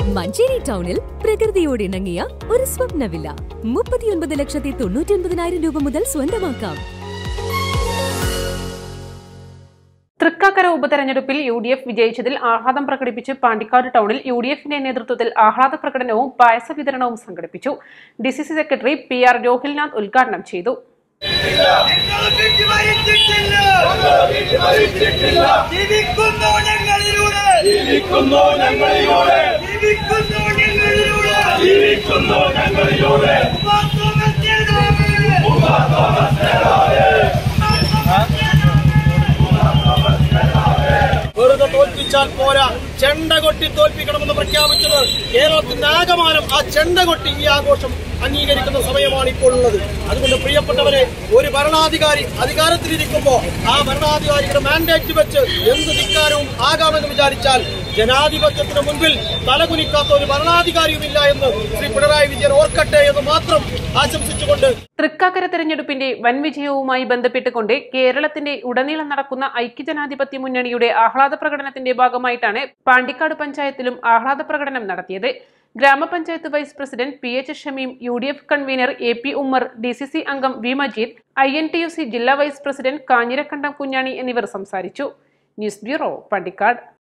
മഞ്ചേരി ടൗണിൽ പ്രകൃതിയോട് ഇണങ്ങിയ ഒരു സ്വപ്ന വില്ല മുപ്പത്തിയൊൻപത് ലക്ഷത്തി തൊണ്ണൂറ്റി ഒൻപതിനായിരം രൂപ മുതൽ സ്വന്തമാക്കാം തൃക്കാക്കര ഉപതെരഞ്ഞെടുപ്പിൽ യു ഡി എഫ് വിജയിച്ചതിൽ ആഹ്ലാദം പ്രകടിപ്പിച്ച് പാണ്ടിക്കാട് ടൗണിൽ യു ഡി എഫിന്റെ നേതൃത്വത്തിൽ ആഹ്ലാദ പ്രകടനവും പായസ വിതരണവും സംഘടിപ്പിച്ചു D C C secretary P R Rohilnath ഉദ്ഘാടനം ചെയ്തു ജീവിക്കുന്നു ഞങ്ങളിലൂടെ ജീവിക്കുന്നു ഞങ്ങളിലൂടെ ജീവിക്കുന്നു ഞങ്ങളിലൂടെ ജീവിക്കുന്നു ഞങ്ങളിലൂടെ വെറുതെ തോൽപ്പിച്ചാൽ പോരാ ചെണ്ട കൊട്ടി തോൽപ്പിക്കണമെന്ന് പ്രഖ്യാപിച്ചത് കേരളത്തിന്റെ ആകമാനം ആ ചെണ്ട കൊട്ടി ഈ ആഘോഷം അംഗീകരിക്കുന്ന സമയമാണ് ഇപ്പോൾ ഉള്ളത് അതുകൊണ്ട് പ്രിയപ്പെട്ടവരെ ഒരു ഭരണാധികാരി അധികാരത്തിലിരിക്കുമ്പോൾ ആ ഭരണാധികാരിയുടെ മാൻഡേറ്റ് വെച്ച് എന്ത് ധിക്കാരവും ആകാമെന്ന് വിചാരിച്ചാൽ ജനാധിപത്യത്തിന് മുൻപിൽ തലകുനിക്കാത്ത ഒരു ഭരണാധികാരിയുമില്ല എന്ന് ശ്രീ പിണറായി വിജയൻ ഓർക്കട്ടെ എന്ന് മാത്രം ആശംസിച്ചുകൊണ്ട് തൃക്കാക്കര തെരഞ്ഞെടുപ്പിന്റെ വൻ വിജയവുമായി ബന്ധപ്പെട്ടുകൊണ്ട് കേരളത്തിന്റെ ഉടനീളം നടക്കുന്ന ഐക്യജനാധിപത്യ മുന്നണിയുടെ ആഹ്ലാദ പ്രകടനത്തിന്റെ ഭാഗമായിട്ടാണ് പാണ്ടിക്കാട് പഞ്ചായത്തിലും ആഹ്ലാദ പ്രകടനം നടത്തിയത് ഗ്രാമപഞ്ചായത്ത് vice president P H Shameem U D F convener A P Ummer D C C അംഗം V Majeed I N T U C ജില്ലാ വൈസ് പ്രസിഡന്റ് കാഞ്ഞിരക്കണ്ടം കുഞ്ഞാണി എന്നിവർ സംസാരിച്ചു ന്യൂസ് ബ്യൂറോ പാണ്ടിക്കാട്